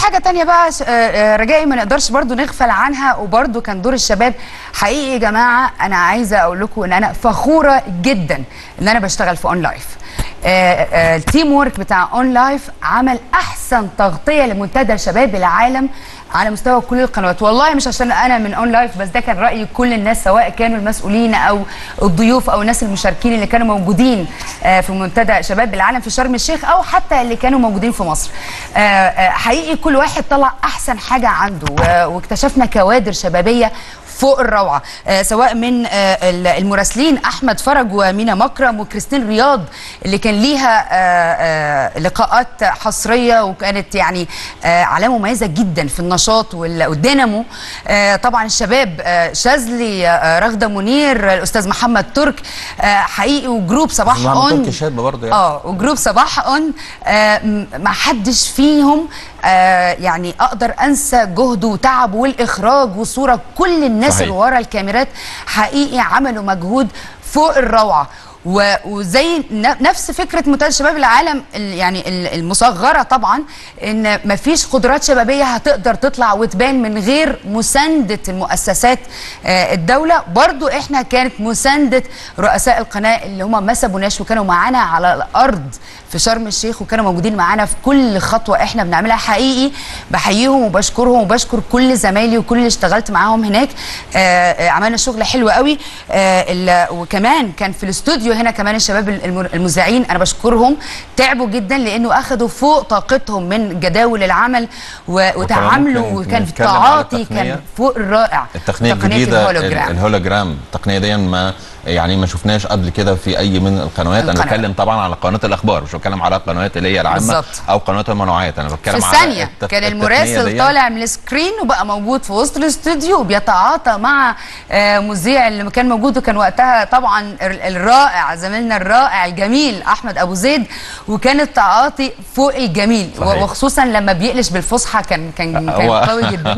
حاجه تانية بقى ش- آه، آه، رجائي ما نقدرش برضو نغفل عنها وبرضو كان دور الشباب حقيقي يا جماعه انا عايزه اقول لكم ان انا فخوره جدا ان انا بشتغل في اون لايف آه، آه، التيم وورك بتاع اون لايف عمل احسن تغطيه لمنتدى شباب العالم على مستوى كل القنوات والله مش عشان انا من اون لايف بس ده كان راي كل الناس سواء كانوا المسؤولين او الضيوف او الناس المشاركين اللي كانوا موجودين آه، في منتدى شباب العالم في شرم الشيخ او حتى اللي كانوا موجودين في مصر آه، آه، حقيقي كل واحد طلع احسن حاجه عنده و- واكتشفنا كوادر شبابيه فوق الروعه آه، سواء من آه، ال- المراسلين احمد فرج ومينا مكرم وكريستين رياض اللي كان ليها آه، آه، لقاءات حصريه وكانت يعني آه، علامه مميزه جدا في النشاط وال- والدينامو آه، طبعا الشباب آه، شاذلي آه، رغده منير الاستاذ محمد ترك آه، حقيقي وجروب صباح محمد اون تركي شاب برضه يعني. اه وجروب صباح اون آه، م- ما حدش فيهم آه، يعني اقدر انسى جهده وتعبه والاخراج والصوره كل الناس صحيح. اللي ورا الكاميرات حقيقي عملوا مجهود فوق الروعه و- وزي ن- نفس فكره منتدى شباب العالم ال- يعني ال- المصغره طبعا ان مفيش قدرات شبابيه هتقدر تطلع وتبان من غير مسانده المؤسسات آه، الدوله برضو احنا كانت مسانده رؤساء القناه اللي هم ما سابوناش وكانوا معانا على الارض في شرم الشيخ وكانوا موجودين معانا في كل خطوه احنا بنعملها حقيقي بحييهم وبشكرهم وبشكر كل زمايلي وكل اللي اشتغلت معاهم هناك آه، آه، عملنا شغل حلو قوي آه، ال- وكمان كان في الاستوديو هنا كمان الشباب الم- المذيعين انا بشكرهم تعبوا جدا لانه اخذوا فوق طاقتهم من جداول العمل و- وتعاملوا ممكن وكان في نتكلم على تعاطي التقنية؟ كان فوق الرائع التقنيه تقنية الجديده الهولوجرام. ال- الهولوجرام التقنيه دي ما يعني ما شفناش قبل كده في اي من القنوات انا القنوات. بتكلم طبعا على قناه الاخبار مش بتكلم على القنوات اللي هي العامه بالظبط. او قنوات المنوعات انا في بتكلم على الثانية التق- كان التقنية المراسل دي. طالع من السكرين وبقى موجود في وسط الاستوديو وبيتعاطى مع آه، مذيع اللي كان موجود وكان وقتها طبعا ال- الرائع زميلنا الرائع الجميل احمد ابو زيد وكان التعاطي فوق الجميل صحيح. وخصوصا لما بيقلش بالفصحى كان كان كان هو- قوي جدا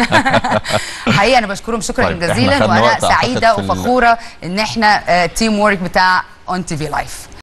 حقيقه انا بشكرهم شكرا طيب، إحنا جزيلا خدنا وانا وقت أعتقد سعيده في ال- وفخوره ان احنا تيم وورك بتاع اون تي في لايف